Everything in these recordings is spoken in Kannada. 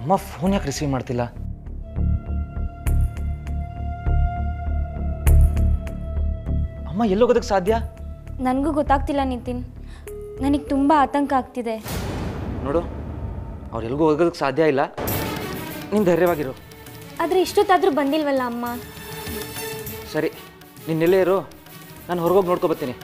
ಅಮ್ಮ ಫೋನ್ ಯಾಕೆ ರಿಸೀವ್ ಮಾಡ್ತಿಲ್ಲ ಅಮ್ಮ ಎಲ್ಲೋಗೋದಕ್ಕೆ ಸಾಧ್ಯ ನನಗೂ ಗೊತ್ತಾಗ್ತಿಲ್ಲ ನಿತಿನ್ ನನಗೆ ತುಂಬ ಆತಂಕ ಆಗ್ತಿದೆ ನೋಡು ಅವ್ರು ಎಲ್ಗೂ ಹೋಗೋದಕ್ಕೆ ಸಾಧ್ಯ ಇಲ್ಲ ನೀನು ಧೈರ್ಯವಾಗಿರು ಆದರೆ ಇಷ್ಟೊತ್ತಾದರೂ ಬಂದಿಲ್ವಲ್ಲ ಅಮ್ಮ ಸರಿ ನೀನು ಎಲ್ಲೇ ಇರು ನಾನು ಹೊರಗೋಗಿ ನೋಡ್ಕೊ ಬರ್ತೀನಿ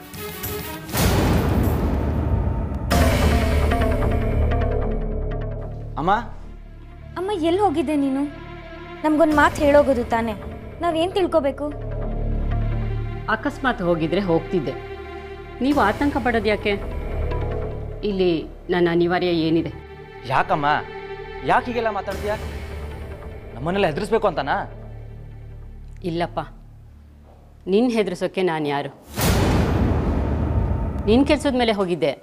ಅಮ್ಮ ಅಮ್ಮ ಎಲ್ಲಿ ಹೋಗಿದ್ದೆ ನೀನು ನಮಗೊಂದು ಮಾತು ಹೇಳೋಗೋದು ತಾನೆ ನಾವೇನು ತಿಳ್ಕೊಬೇಕು ಅಕಸ್ಮಾತ್ ಹೋಗಿದ್ರೆ ಹೋಗ್ತಿದ್ದೆ ನೀವು ಆತಂಕ ಪಡೋದು ಯಾಕೆ ಇಲ್ಲಿ ನನ್ನ ಅನಿವಾರ್ಯ ಏನಿದೆ ಯಾಕಮ್ಮ ಯಾಕೆ ಹೀಗೆಲ್ಲ ಮಾತಾಡ್ತೀಯಾ ನಮ್ಮನ್ನೆಲ್ಲ ಹೆದರಿಸ್ಬೇಕು ಅಂತನಾ ಇಲ್ಲಪ್ಪ ನಿನ್ನ ಹೆದರ್ಸೋಕ್ಕೆ ನಾನು ಯಾರು ನಿನ್ನ ಕೆಲ್ಸದ ಮೇಲೆ ಹೋಗಿದ್ದೆ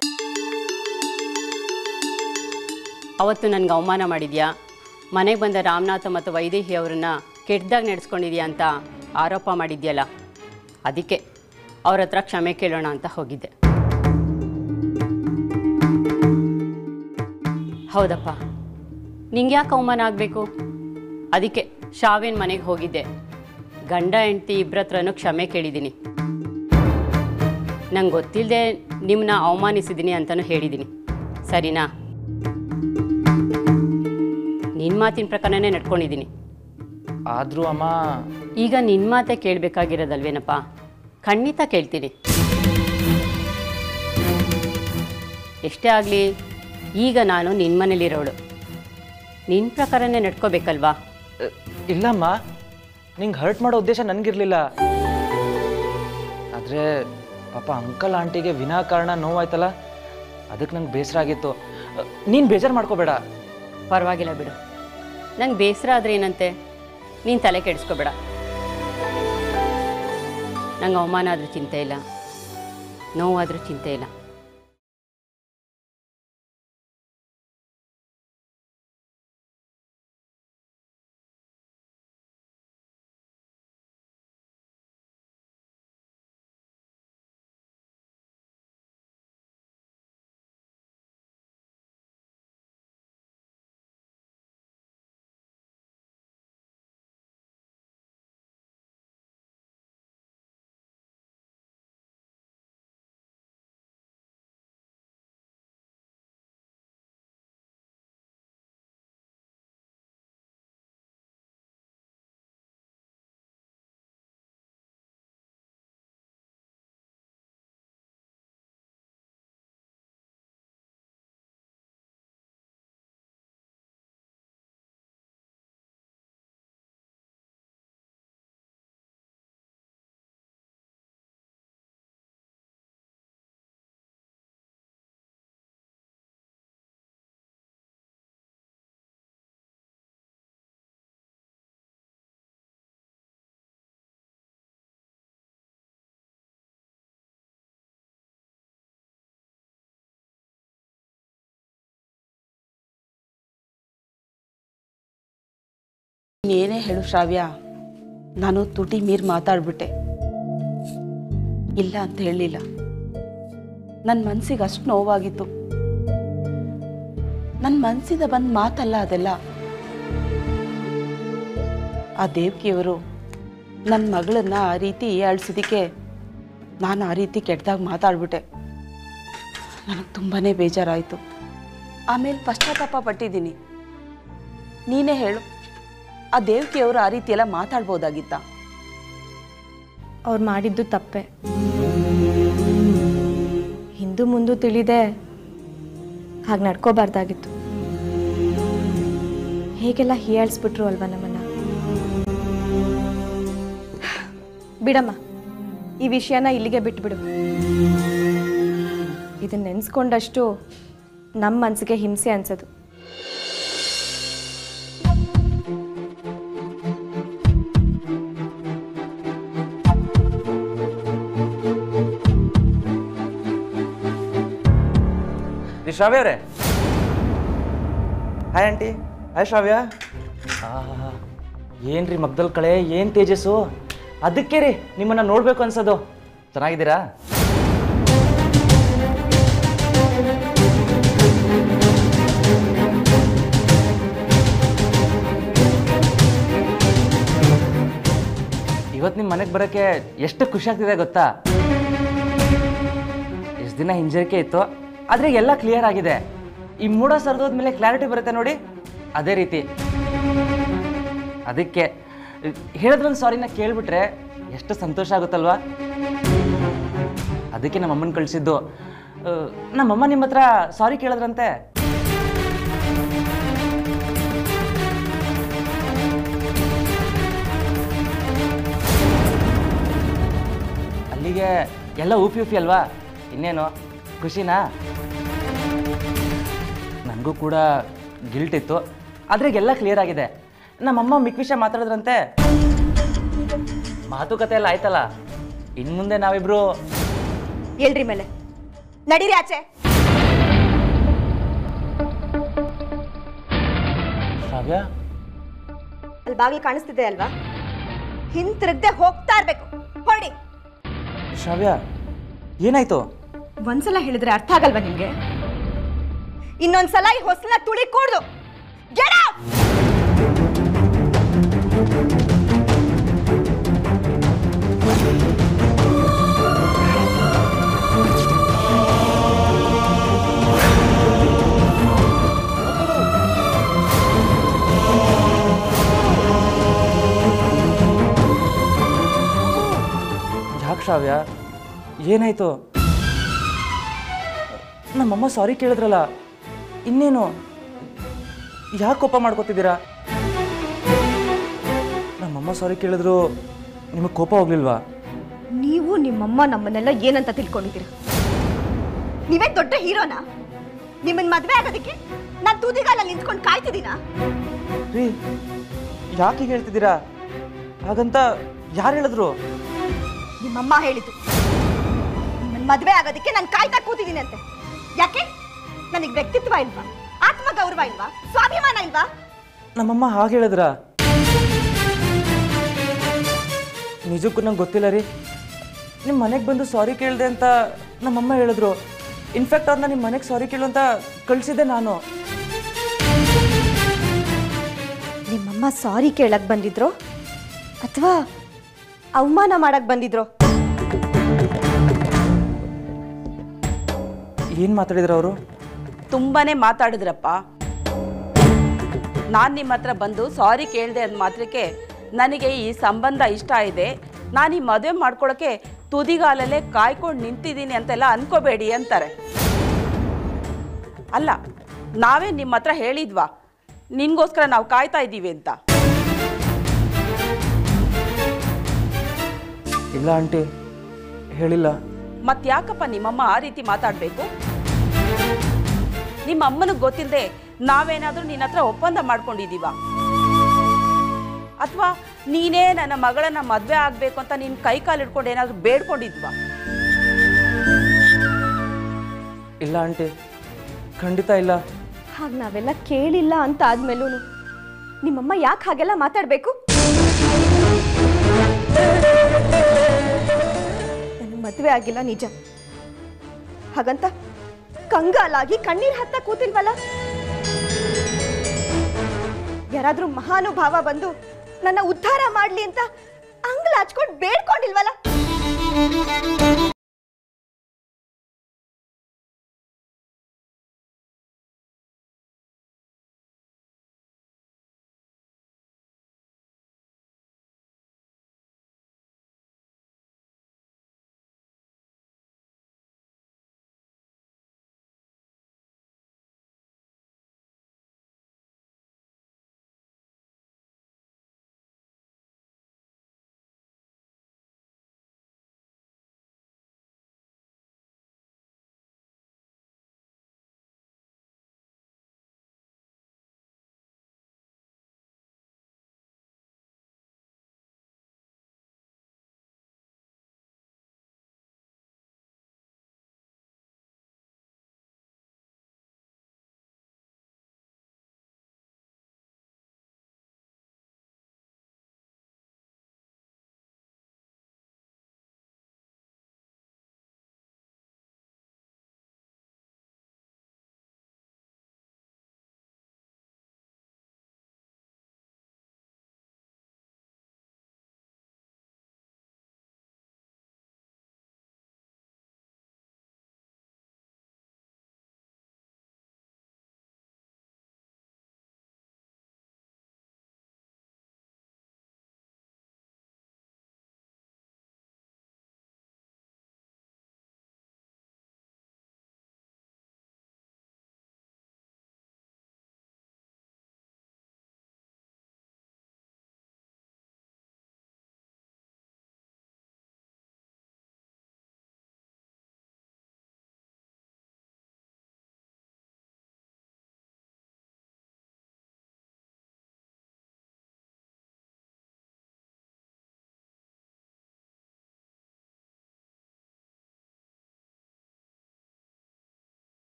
ಅವತ್ತು ನನಗೆ ಅವಮಾನ ಮಾಡಿದ್ಯಾ ಮನೆಗೆ ಬಂದ ರಾಮನಾಥ ಮತ್ತು ವೈದೇಹಿ ಅವರನ್ನ ಕೆಟ್ಟದಾಗ ನಡೆಸ್ಕೊಂಡಿದ್ಯಾ ಅಂತ ಆರೋಪ ಮಾಡಿದ್ಯಲ್ಲ ಅದಕ್ಕೆ ಅವ್ರ ಹತ್ರ ಕ್ಷಮೆ ಕೇಳೋಣ ಅಂತ ಹೋಗಿದ್ದೆ ಹೌದಪ್ಪ ನಿಂಗೆ ಯಾಕೆ ಅವಮಾನ ಆಗಬೇಕು ಅದಕ್ಕೆ ಶಾವೇನ್ ಮನೆಗೆ ಹೋಗಿದ್ದೆ ಗಂಡ ಹೆಂಡತಿ ಇಬ್ಬರ ಹತ್ರನೂ ಕ್ಷಮೆ ಕೇಳಿದ್ದೀನಿ ನಂಗೆ ಗೊತ್ತಿಲ್ಲದೆ ನಿಮ್ಮನ್ನ ಅವಮಾನಿಸಿದ್ದೀನಿ ಅಂತಲೂ ಹೇಳಿದ್ದೀನಿ ಸರಿನಾ ನಿನ್ನ ಮಾತಿನ ಪ್ರಕಾರನೇ ನಡ್ಕೊಂಡಿದ್ದೀನಿ ಆದರೂ ಅಮ್ಮ ಈಗ ನಿನ್ನ ಮಾತೇ ಕೇಳಬೇಕಾಗಿರೋದಲ್ವೇನಪ್ಪ ಖಂಡಿತ ಕೇಳ್ತೀನಿ ಎಷ್ಟೇ ಆಗಲಿ ಈಗ ನಾನು ನಿನ್ನ ಮನೇಲಿರೋಳು ನಿನ್ನ ಪ್ರಕಾರನೇ ನಡ್ಕೋಬೇಕಲ್ವಾ ಅ, ಇಲ್ಲಮ್ಮ ನಿಂಗೆ ಹರ್ಟ್ ಮಾಡೋ ಉದ್ದೇಶ ನನಗಿರಲಿಲ್ಲ ಆದರೆ ಪಾಪ ಅಂಕಲ್ ಆಂಟಿಗೆ ವಿನಾಕಾರಣ ನೋವಾಯ್ತಲ್ಲ ಅದಕ್ಕೆ ನಂಗೆ ಬೇಸರ ಆಗಿತ್ತು ನೀನು ಬೇಜಾರು ಮಾಡ್ಕೋಬೇಡ ಪರವಾಗಿಲ್ಲ ಬಿಡು ನಂಗೆ ಬೇಸರ ಆದರೆ ಏನಂತೆ ನೀನು ತಲೆ ಕೆಡಿಸ್ಕೋಬೇಡ ನಂಗೆ ಅವಮಾನ ಆದರೂ ಚಿಂತೆ ಇಲ್ಲ ನೋವಾದರೂ ಚಿಂತೆ ಇಲ್ಲ ಏನೇ ಹೇಳು ಶ್ರಾವ್ಯ ನಾನು ತುಟಿ ಮೀರಿ ಮಾತಾಡ್ಬಿಟ್ಟೆ ಇಲ್ಲ ಅಂತ ಹೇಳಲಿಲ್ಲ ನನ್ನ ಮನಸ್ಸಿಗೆ ಅಷ್ಟು ನೋವಾಗಿತ್ತು ನನ್ನ ಮನಸ್ಸಿಂದ ಬಂದ ಮಾತಲ್ಲ ಅದೆಲ್ಲ ಆ ದೇವ್ಕಿಯವರು ನನ್ನ ಮಗಳನ್ನ ಆ ರೀತಿ ಅಳಿಸಿದ್ದಕ್ಕೆ ನಾನು ಆ ರೀತಿ ಕೆಟ್ಟದಾಗ ಮಾತಾಡ್ಬಿಟ್ಟೆ ನನಗೆ ತುಂಬಾ ಬೇಜಾರಾಯಿತು ಆಮೇಲೆ ಪಶ್ಚಾತ್ತಾಪ ಪಟ್ಟಿದ್ದೀನಿ ನೀನೇ ಹೇಳು ಆ ದೇವಕಿಯವರು ಆ ರೀತಿ ಎಲ್ಲ ಮಾತಾಡ್ಬೋದಾಗಿತ್ತ ಅವ್ರು ಮಾಡಿದ್ದು ತಪ್ಪೆ ಹಿಂದೂ ಮುಂದೆ ತಿಳಿದೆ ಹಾಗೆ ನಡ್ಕೋಬಾರ್ದಾಗಿತ್ತು ಹೇಗೆಲ್ಲ ಹೀಯಾಳಿಸ್ಬಿಟ್ರು ಅಲ್ವಾ ನಮ್ಮನ್ನ ಬಿಡಮ್ಮ ಈ ವಿಷಯನ ಇಲ್ಲಿಗೆ ಬಿಟ್ಬಿಡು ಇದನ್ನ ನೆನೆಸ್ಕೊಂಡಷ್ಟು ನಮ್ಮ ಮನಸ್ಸಿಗೆ ಹಿಂಸೆ ಅನ್ಸೋದು ರೀ ಶ್ರಾವ್ಯ ಅವರೇ ಹಾಯ್ ಆಂಟಿ ಹಾಯ್ ಶ್ರಾವ್ಯ ಏನ್ರಿ ಮಗ್ದಲ್ ಕಳೆ ಏನು ತೇಜಸ್ಸು ಅದಕ್ಕೆ ರೀ ನಿಮ್ಮನ್ನ ನೋಡ್ಬೇಕು ಅನ್ಸೋದು ಚೆನ್ನಾಗಿದ್ದೀರಾ ಇವತ್ತು ನಿಮ್ಮ ಮನೆಗೆ ಬರೋಕ್ಕೆ ಎಷ್ಟು ಖುಷಿ ಆಗ್ತಿದೆ ಗೊತ್ತಾ ಎಷ್ಟು ದಿನ ಹಿಂಜರಿಕೆ ಇತ್ತು ಆದರೆ ಎಲ್ಲ ಕ್ಲಿಯರ್ ಆಗಿದೆ ಈ ಮೂಡ ಸರ್ದೋದ್ಮೇಲೆ ಕ್ಲಾರಿಟಿ ಬರುತ್ತೆ ನೋಡಿ ಅದೇ ರೀತಿ ಅದಕ್ಕೆ ಹೇಳಿದ್ರೊಂದು ಸಾರಿನ ಕೇಳಿಬಿಟ್ರೆ ಎಷ್ಟು ಸಂತೋಷ ಆಗುತ್ತಲ್ವಾ ಅದಕ್ಕೆ ನಮ್ಮ ಅಮ್ಮನ ಕಳಿಸಿದ್ದು ನಮ್ಮಮ್ಮ ನಿಮ್ಮ ಹತ್ರ ಸಾರಿ ಕೇಳಿದ್ರಂತೆ ಅಲ್ಲಿಗೆ ಎಲ್ಲ ಊಪಿ ಊಪಿ ಅಲ್ವಾ ಇನ್ನೇನು ಖುಷಿನಾ ನನಗೂ ಕೂಡ ಗಿಲ್ಟ್ ಇತ್ತು ಆದರೆ ಎಲ್ಲ ಕ್ಲಿಯರ್ ಆಗಿದೆ ನಮ್ಮಮ್ಮ ಮಿಕ್ಕ ವಿಷಯ ಮಾತಾಡಿದ್ರಂತೆ ಮಾತುಕತೆ ಎಲ್ಲ ಆಯ್ತಲ್ಲ ಇನ್ನು ಮುಂದೆ ನಾವಿಬ್ರು ಎಲ್ರಿ ಮೇಲೆ ನಡೀರಿ ಆಚೆ ಶ್ರಾವ್ಯ ಅಲ್ಲಿ ಬಾಗಿಲು ಕಾಣಿಸ್ತಿದೆ ಅಲ್ವಾ ಹಿಂತಿರುಗದೆ ಹೋಗ್ತಾ ಇರ್ಬೇಕು ಹೊಡಿ ಶ್ರಾವ್ಯ ಏನಾಯ್ತು ಒಂದ್ಸಲ ಹೇಳಿದ್ರೆ ಅರ್ಥ ಆಗಲ್ವಾ ನಿಮ್ಗೆ ಇನ್ನೊಂದ್ಸಲ ಈ ಹೊಸಲ ತುಳಿ ಕೂಡ್ದು Get out! ಯಾಕೆ ಶ್ರಾವ್ಯ ಏನಾಯ್ತು ನಮ್ಮಮ್ಮ ಸಾರಿ ಕೇಳಿದ್ರಲ್ಲ ಇನ್ನೇನು ಯಾಕೆ ಕೋಪ ಮಾಡ್ಕೋತಿದ್ದೀರಾ ನಮ್ಮಮ್ಮ ಸಾರಿ ಕೇಳಿದ್ರು ನಿಮಗೆ ಕೋಪ ಹೋಗ್ಲಿಲ್ವಾ ನೀವು ನಿಮ್ಮಮ್ಮ ನಮ್ಮನ್ನೆಲ್ಲ ಏನಂತ ತಿಳ್ಕೊಂಡಿದ್ದೀರ ನೀವೇ ದೊಡ್ಡ ಹೀರೋನಾ ನಿಮ್ಮನ್ ಮದ್ವೆ ಆಗೋದಕ್ಕೆ ನಾನ್ ತುದಿಗಾಲಲ್ಲಿ ನಿಂತ್ಕೊಂಡು ಕಾಯ್ತಿದ್ದೀನಾ ರೀ ಯಾಕೆ ಹೇಳ್ತಿದ್ದೀರಾ ಹಾಗಂತ ಯಾರು ಹೇಳಿದ್ರು ನಿಮ್ಮಮ್ಮ ಹೇಳಿತು ನಿಮ್ಮನ್ ಮದ್ವೆ ಆಗೋದಕ್ಕೆ ನಾನು ಕಾಯ್ತಾ ಕೂತಿದ್ದೀನಿ ಅಂತೆ ಯಾಕೆ ನನಗೆ ವ್ಯಕ್ತಿತ್ವ ಇಲ್ವಾ ಆತ್ಮ ಗೌರವ ಇಲ್ವಾ ಸ್ವಾಭಿಮಾನ ಇಲ್ವಾ ನಮ್ಮಮ್ಮ ಹಾಗೆ ಹೇಳಿದ್ರ ನಿಜಕ್ಕೂ ನಂಗೆ ಗೊತ್ತಿಲ್ಲ ರೀ ನಿಮ್ಮ ಮನೆಗೆ ಬಂದು ಸಾರಿ ಕೇಳಿದೆ ಅಂತ ನಮ್ಮಮ್ಮ ಹೇಳಿದ್ರು ಇನ್ಫ್ಯಾಕ್ಟ್ ಅವ್ರನ್ನ ನಿಮ್ಮ ಮನೆಗೆ ಸಾರಿ ಕೇಳು ಅಂತ ಕಳಿಸಿದ್ದೆ ನಾನು ನಿಮ್ಮಮ್ಮ ಸಾರಿ ಕೇಳಕ್ ಬಂದಿದ್ರು ಅಥವಾ ಅವಮಾನ ಮಾಡಕ್ ಬಂದಿದ್ರು ಏನು ಮಾತಾಡಿದ್ರು ಅವರು ತುಂಬಾನೇ ಮಾತಾಡಿದ್ರಪ್ಪ ನಾನು ನಿಮ್ಮ ಹತ್ರ ಬಂದು ಸಾರಿ ಕೇಳಿದೆ ಅಂದ ಮಾತ್ರಕ್ಕೆ ನನಗೆ ಈ ಸಂಬಂಧ ಇಷ್ಟ ಇದೆ ನಾನು ಈ ಮದುವೆ ಮಾಡ್ಕೊಳ್ಳೋಕ್ಕೆ ತುದಿಗಾಲಲ್ಲೇ ಕಾಯ್ಕೊಂಡು ನಿಂತಿದ್ದೀನಿ ಅಂತೆಲ್ಲ ಅನ್ಕೋಬೇಡಿ ಅಂತಾರೆ ಅಲ್ಲ ನಾವೇ ನಿಮ್ಮ ಹತ್ರ ಹೇಳಿದ್ವಾ ನಿನ್ಗೋಸ್ಕರ ನಾವು ಕಾಯ್ತಾ ಇದ್ದೀವಿ ಅಂತ ಇಲ್ಲ ಆಂಟಿ ಹೇಳಿಲ್ಲ ಮತ್ಯಾಕಪ್ಪ ನಿಮ್ಮಮ್ಮ ಆ ರೀತಿ ಮಾತಾಡಬೇಕು ನಿಮ್ಮ ಅಮ್ಮನಿಗೆ ಗೊತ್ತಿಲ್ಲದೆ ನಾವೇನಾದರೂ ನಿನ್ನ ಹತ್ರ ಒಪ್ಪಂದ ಮಾಡ್ಕೊಂಡಿದ್ದೀವ ಅಥವಾ ನೀನೇ ನನ್ನ ಮಗಳನ್ನ ಮದುವೆ ಆಗಬೇಕು ಅಂತ ನೀನು ಕೈ ಕಾಲು ಹಿಡ್ಕೊಂಡು ಏನಾದರೂ ಬೇಡ್ಕೊಂಡಿದ್ವಾ ಇಲ್ಲ ಆಂಟಿ ಖಂಡಿತ ಇಲ್ಲ ಹಾಗೆ ನಾವೆಲ್ಲ ಕೇಳಿಲ್ಲ ಅಂತ ಆದ್ಮೇಲೂ ನಿಮ್ಮಮ್ಮ ಯಾಕೆ ಹಾಗೆಲ್ಲ ಮಾತಾಡಬೇಕು ನನಗೆ ಮದುವೆ ಆಗಿಲ್ಲ ನಿಜ ಹಾಗಂತ ಕಂಗಾಲಾಗಿ ಕಣ್ಣೀರ್ ಹತ್ತ ಕೂತಿಲ್ವಲ್ಲ ಯಾರಾದ್ರೂ ಮಹಾನುಭಾವ ಬಂದು ನನ್ನ ಉದ್ಧಾರ ಮಾಡ್ಲಿ ಅಂತ ಅಂಗ್ಲ ಹಚ್ಕೊಂಡು ಬೇಡ್ಕೊಂಡಿಲ್ವಲ್ಲ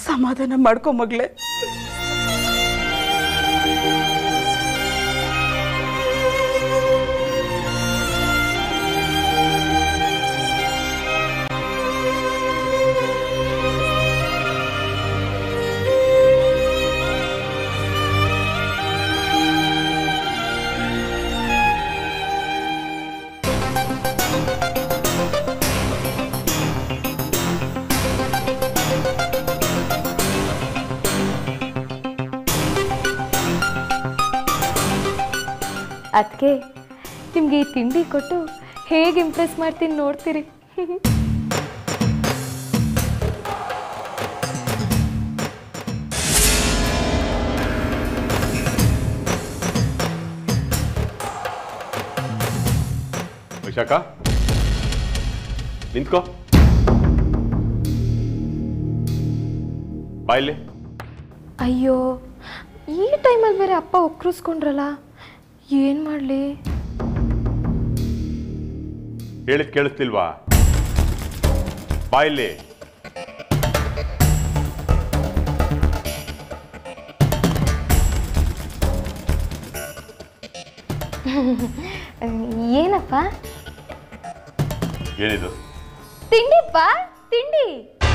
ಸಮಾಧಾನ ಮಾಡ್ಕೊ ಮಗಳೇ ಅದಕ್ಕೆ ನಿಮಗೆ ಈ ತಿಂಡಿ ಕೊಟ್ಟು ಹೇಗೆ ಇಂಪ್ರೆಸ್ ಮಾಡ್ತೀನಿ ನೋಡ್ತೀರಿ ವೈಶಾಖ ನಿಂತ್ಕೋ ಬಾಯಲ್ಲಿ ಅಯ್ಯೋ ಈ ಟೈಮಲ್ಲಿ ಬೇರೆ ಅಪ್ಪ ಒಕ್ರಿಸ್ಕೊಂಡ್ರಲ್ಲ ಏನು ಮಾಡಲಿ ಹೇಳಿದ್ ಕೇಳಿಸ್ತಿಲ್ವಾ ಬಾಯಲ್ಲಿ ಏನಪ್ಪ ಏನಿದು ತಿಂಡಿಪ್ಪ ತಿಂಡಿ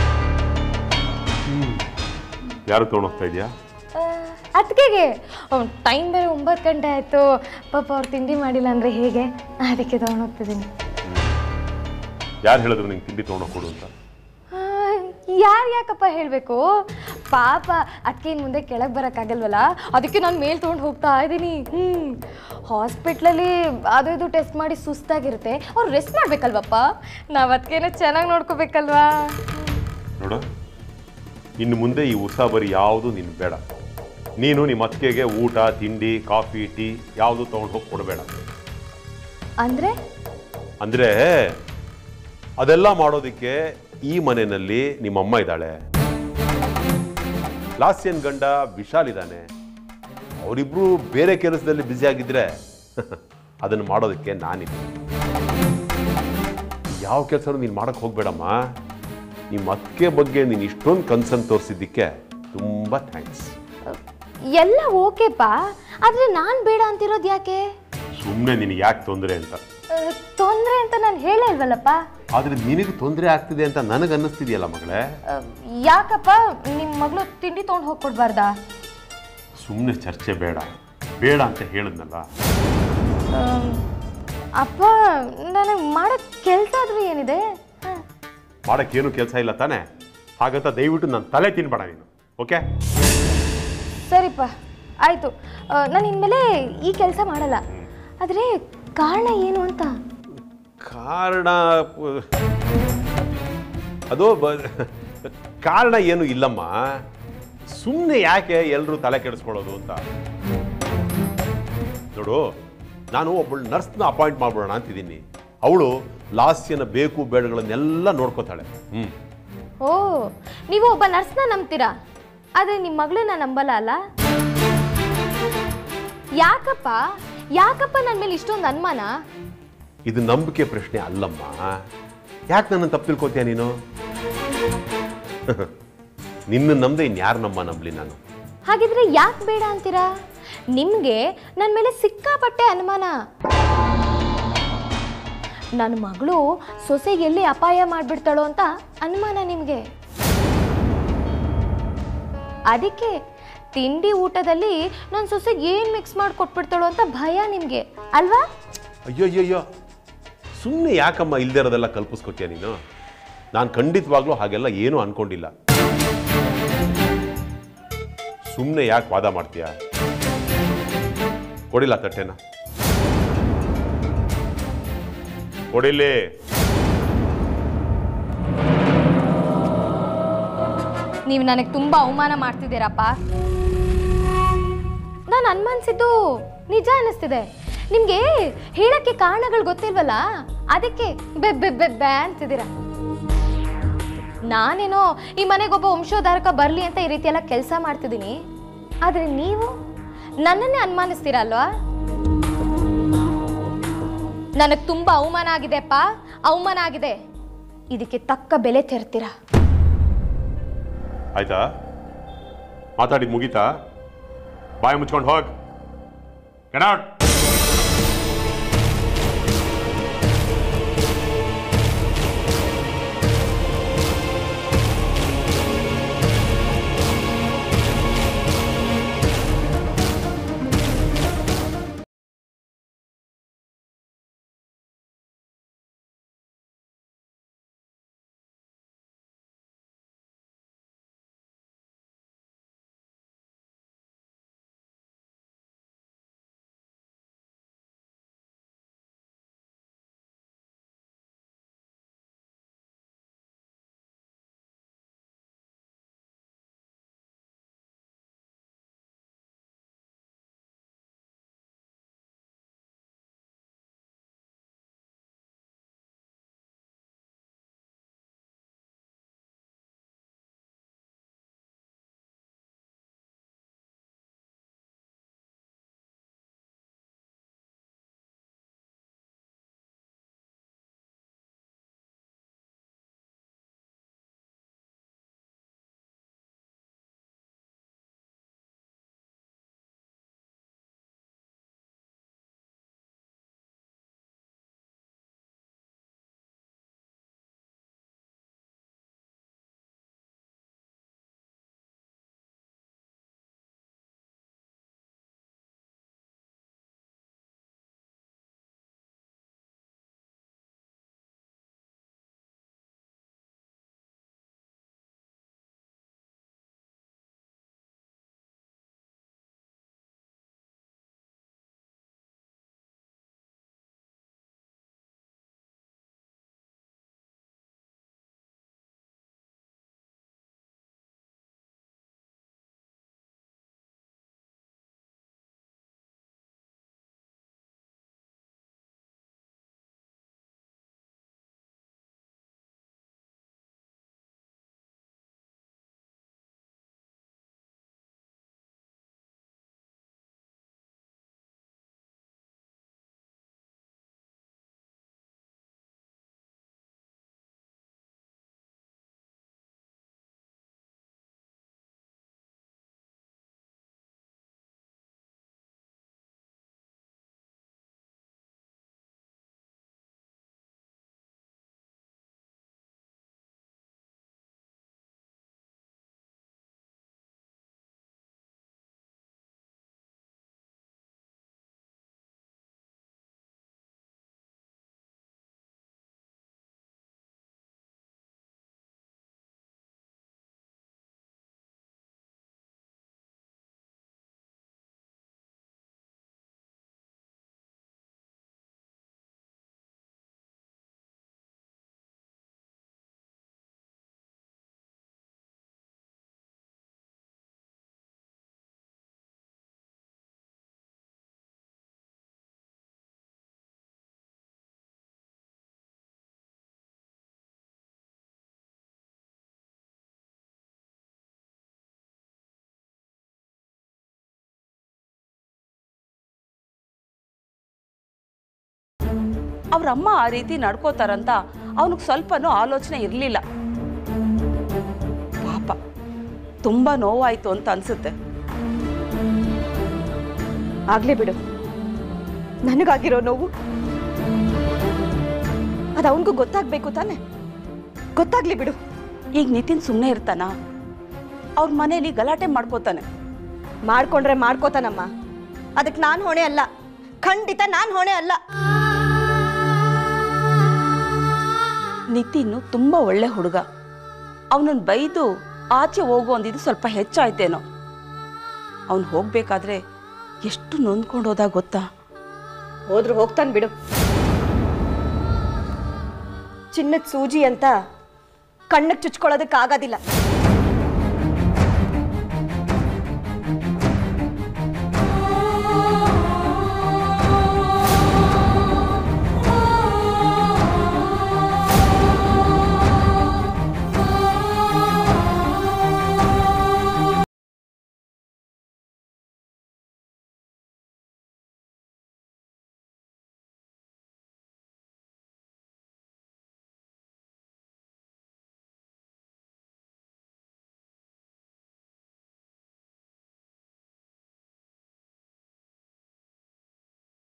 ಯಾರು ತೊಗೊಂಡೋಗ್ತಾ ಇದೆಯಾ ಅದಕ್ಕೆಗೆ ಟೈಮ್ ಬೇರೆ ಒಂಬತ್ತು ಗಂಟೆ ಆಯಿತು ಪಾಪ ಅವ್ರು ತಿಂಡಿ ಮಾಡಿಲ್ಲ ಅಂದರೆ ಹೇಗೆ ಅದಕ್ಕೆ ತೊಗೊಂಡೋಗ್ತಿದ್ದೀನಿ ಯಾರು ಹೇಳಿದ್ರು ನಿಂಗೆ ತಿಂಡಿ ತೊಗೊಂಡೋಗಿ ಕೊಡು ಅಂತ ಯಾರು ಯಾಕಪ್ಪ ಹೇಳಬೇಕು ಪಾಪ ಅದಕ್ಕೆ ಇನ್ನು ಮುಂದೆ ಕೆಳಗೆ ಬರೋಕ್ಕಾಗಲ್ವಲ್ಲ ಅದಕ್ಕೆ ನಾನು ಮೇಲ್ ತೊಗೊಂಡು ಹೋಗ್ತಾ ಇದ್ದೀನಿ ಹ್ಞೂ ಹಾಸ್ಪಿಟ್ಲಲ್ಲಿ ಅದು ಇದು ಟೆಸ್ಟ್ ಮಾಡಿ ಸುಸ್ತಾಗಿರುತ್ತೆ ಅವ್ರು ರೆಸ್ಟ್ ಮಾಡಬೇಕಲ್ವಪ್ಪ ನಾವು ಅದಕ್ಕೇನೆ ಚೆನ್ನಾಗಿ ನೋಡ್ಕೋಬೇಕಲ್ವಾ ನೋಡು ಇನ್ನು ಮುಂದೆ ಈ ಉಸಾಬರಿ ಯಾವುದು ನಿನ್ ಬೇಡ ನೀನು ನಿಮ್ಮ ಅತ್ತಿಗೆಗೆ ಊಟ ತಿಂಡಿ ಕಾಫಿ ಟೀ ಯಾವುದು ತೊಗೊಂಡು ಹೋಗಿ ಕೊಡಬೇಡ ಅಂದರೆ ಅಂದರೆ ಅದೆಲ್ಲ ಮಾಡೋದಕ್ಕೆ ಈ ಮನೆಯಲ್ಲಿ ನಿಮ್ಮಮ್ಮ ಇದ್ದಾಳೆ ಲಾಸ್ಯನ್ ಗಂಡ ವಿಶಾಲ್ ಇದ್ದಾನೆ ಅವರಿಬ್ರು ಬೇರೆ ಕೆಲಸದಲ್ಲಿ ಬ್ಯುಸಿ ಆಗಿದ್ರೆ ಅದನ್ನು ಮಾಡೋದಕ್ಕೆ ನಾನಿದ್ದೀನಿ ಯಾವ ಕೆಲಸನೂ ನೀನು ಮಾಡೋಕ್ಕೆ ಹೋಗ್ಬೇಡಮ್ಮ ನಿಮ್ಮ ಅತ್ತಿಗೆ ಬಗ್ಗೆ ನೀನು ಇಷ್ಟೊಂದು ಕನ್ಸರ್ನ್ ತೋರಿಸಿದ್ದಕ್ಕೆ ತುಂಬ ಥ್ಯಾಂಕ್ಸ್ ಎಲ್ಲ ಓಕೆಪ್ಪ ಆದರೆ ನಾನು ಬೇಡ ಅಂತಿರೋದು ಯಾಕೆ ಸುಮ್ಮನೆ ನಿನಗೆ ಯಾಕೆ ತೊಂದರೆ ಅಂತ ತೊಂದರೆ ಅಂತ ನಾನು ಹೇಳೇ ಇಲ್ವಲ್ಲಪ್ಪ ಆದರೆ ನಿನಗೆ ತೊಂದರೆ ಆಗ್ತಿದೆ ಅಂತ ನನಗೆ ಅನ್ನಿಸ್ತಿದೆಯಲ್ಲ ಮಗಳೇ ಅಹ್, ಯಾಕಪ್ಪ ನಿಮ್ಮ ಮಗಳು ತಿಂಡಿ ತೊಗೊಂಡು ಹೋಗಿ ಕೊಡ್ಬಾರ್ದಾ ಸುಮ್ಮನೆ ಚರ್ಚೆ ಬೇಡ ಬೇಡ ಅಂತ ಹೇಳಿದ್ನಲ್ಲ ಅಹ್, ಅಪ್ಪ ನನಗೆ ಮಾಡೋ ಕೆಲಸ ಆದ್ರೂ ಏನಿದೆ ಹ. ಮಾಡೋಕ್ಕೇನು ಕೆಲಸ ಇಲ್ಲ ತಾನೇ ಹಾಗಂತ ದಯವಿಟ್ಟು ನನ್ನ ತಲೆ ತಿನ್ಬೇಡ ನೀನು ಓಕೆ ಸರಿಪ್ಪ ಆಯಿತು ನಾನು ಇನ್ಮೇಲೆ ಈ ಕೆಲಸ ಮಾಡಲ್ಲ ಆದರೆ ಕಾರಣ ಏನು ಅಂತ ಕಾರಣ ಅದು ಬ ಕಾರಣ ಏನು ಇಲ್ಲಮ್ಮ ಸುಮ್ಮನೆ ಯಾಕೆ ಎಲ್ಲರೂ ತಲೆ ಕೆಡಿಸ್ಕೊಳ್ಳೋದು ಅಂತ ನೋಡು ನಾನು ಒಬ್ಬಳು ನರ್ಸ್ನ ಅಪಾಯಿಂಟ್ ಮಾಡ್ಬಿಡೋಣ ಅಂತಿದ್ದೀನಿ ಅವಳು ಲಾಸ್ಯನ ಬೇಕು ಬೇಡಗಳನ್ನೆಲ್ಲ ನೋಡ್ಕೋತಾಳೆ ಹ್ಞೂ ಓ ನೀವು ಒಬ್ಬ ನರ್ಸ್ನ ನಂಬ್ತೀರಾ ಆದರೆ ನಿಮ್ಮ ಮಗಳನ್ನ ನಂಬಲ್ಲ ಅಲ್ಲ ಯಾಕಪ್ಪ ಯಾಕಪ್ಪ ನನ್ನ ಮೇಲೆ ಇಷ್ಟೊಂದು ಅನುಮಾನ ಇದು ನಂಬಿಕೆ ಪ್ರಶ್ನೆ ಅಲ್ಲಮ್ಮ ಯಾಕೆ ನನ್ನ ತಪ್ಪು ತಿಳ್ಕೊತೀಯ ನೀನು ನಿನ್ನ ನಂಬದೆ ಇನ್ಯಾರು ನಮ್ಮ ನಂಬಲಿ ನಾನು ಹಾಗಿದ್ರೆ ಯಾಕೆ ಬೇಡ ಅಂತೀರಾ ನಿಮಗೆ ನನ್ನ ಮೇಲೆ ಸಿಕ್ಕಾಪಟ್ಟೆ ಅನುಮಾನ ನನ್ನ ಮಗಳು ಸೊಸೆಗೆ ಎಲ್ಲಿ ಅಪಾಯ ಮಾಡಿಬಿಡ್ತಾಳೋ ಅಂತ ಅನುಮಾನ ನಿಮಗೆ ಅದಕ್ಕೆ ತಿಂಡಿ ಊಟದಲ್ಲಿ ನನ್ನ ಸೊಸೆಗೆ ಏನು ಮಿಕ್ಸ್ ಮಾಡಿ ಕೊಟ್ಬಿಡ್ತಾಳೋ ಅಂತ ಭಯ ನಿಮಗೆ ಅಲ್ವಾ ಅಯ್ಯೋ ಅಯ್ಯೋ ಅಯ್ಯೋ ಸುಮ್ಮನೆ ಯಾಕಮ್ಮ ಇಲ್ದೇ ಇರೋದೆಲ್ಲ ಕಲ್ಪಿಸ್ಕೊತೀಯ ನೀನು ನಾನು ಖಂಡಿತವಾಗ್ಲೂ ಹಾಗೆಲ್ಲ ಏನೂ ಅನ್ಕೊಂಡಿಲ್ಲ ಸುಮ್ಮನೆ ಯಾಕೆ ವಾದ ಮಾಡ್ತೀಯ ಕೊಡಿಲ್ಲ ತಟ್ಟೆನ ಕೊಡಿಲಿ ನೀವು ನನಗೆ ತುಂಬ ಅವಮಾನ ಮಾಡ್ತಿದ್ದೀರಪ್ಪ ನಾನು ಅನುಮಾನಿಸಿದ್ದು ನಿಜ ಅನ್ನಿಸ್ತಿದೆ ನಿಮಗೆ ಹೇಳಕ್ಕೆ ಕಾರಣಗಳು ಗೊತ್ತಿಲ್ವಲ್ಲ ಅದಕ್ಕೆ ಬೆ ಬೆ ಬೆ ಬೆ ಅಂತಿದ್ದೀರ ನಾನೇನೋ ಈ ಮನೆಗೊಬ್ಬ ವಂಶೋದ್ಧಾರಕ ಬರಲಿ ಅಂತ ಈ ರೀತಿ ಎಲ್ಲ ಕೆಲಸ ಮಾಡ್ತಿದ್ದೀನಿ ಆದರೆ ನೀವು ನನ್ನನ್ನೇ ಅನುಮಾನಿಸ್ತೀರಾ ಅಲ್ವಾ ನನಗೆ ತುಂಬ ಅವಮಾನ ಆಗಿದೆಪ್ಪ ಅವಮಾನ ಆಗಿದೆ ಇದಕ್ಕೆ ತಕ್ಕ ಬೆಲೆ ತೆರ್ತೀರಾ ಆಯ್ತಾ ಮಾತಾಡಿದ್ ಮುಗೀತಾ ಬಾಯಿ ಮುಚ್ಕೊಂಡು ಹೋಗ್ ಗೆಟ್ ಅವ್ರ ಅಮ್ಮ ಆ ರೀತಿ ನಡ್ಕೋತಾರಂತ ಅವನಿಗೆ ಸ್ವಲ್ಪನೂ ಆಲೋಚನೆ ಇರಲಿಲ್ಲ ಪಾಪ ತುಂಬ ನೋವಾಯಿತು ಅಂತ ಅನ್ಸುತ್ತೆ ಆಗ್ಲೇ ಬಿಡು ನನಗಾಗಿರೋ ನೋವು ಅದು ಅವನಿಗೂ ಗೊತ್ತಾಗ್ಬೇಕು ತಾನೆ ಗೊತ್ತಾಗ್ಲಿ ಬಿಡು ಈಗ ನಿತಿನ್ ಸುಮ್ಮನೆ ಇರ್ತಾನ ಅವ್ರ ಮನೇಲಿ ಗಲಾಟೆ ಮಾಡ್ಕೋತಾನೆ ಮಾಡ್ಕೊಂಡ್ರೆ ಮಾಡ್ಕೋತಾನಮ್ಮ ಅದಕ್ಕೆ ನಾನು ಹೊಣೆ ಅಲ್ಲ ಖಂಡಿತ ನಾನು ಹೊಣೆ ಅಲ್ಲ ನಿತಿನ್ನು ತುಂಬ ಒಳ್ಳೆ ಹುಡುಗ ಅವನನ್ನು ಬೈದು ಆಚೆ ಹೋಗು ಅಂದಿದ್ದು ಸ್ವಲ್ಪ ಹೆಚ್ಚಾಯ್ತೇನೋ ಅವನು ಹೋಗ್ಬೇಕಾದ್ರೆ ಎಷ್ಟು ನೊಂದ್ಕೊಂಡು ಹೋದ ಗೊತ್ತಾ ಹೋದ್ರು ಹೋಗ್ತಾನೆ ಬಿಡು ಚಿನ್ನದ ಸೂಜಿ ಅಂತ ಕಣ್ಣಿಗೆ ಚುಚ್ಕೊಳ್ಳೋದಕ್ಕಾಗೋದಿಲ್ಲ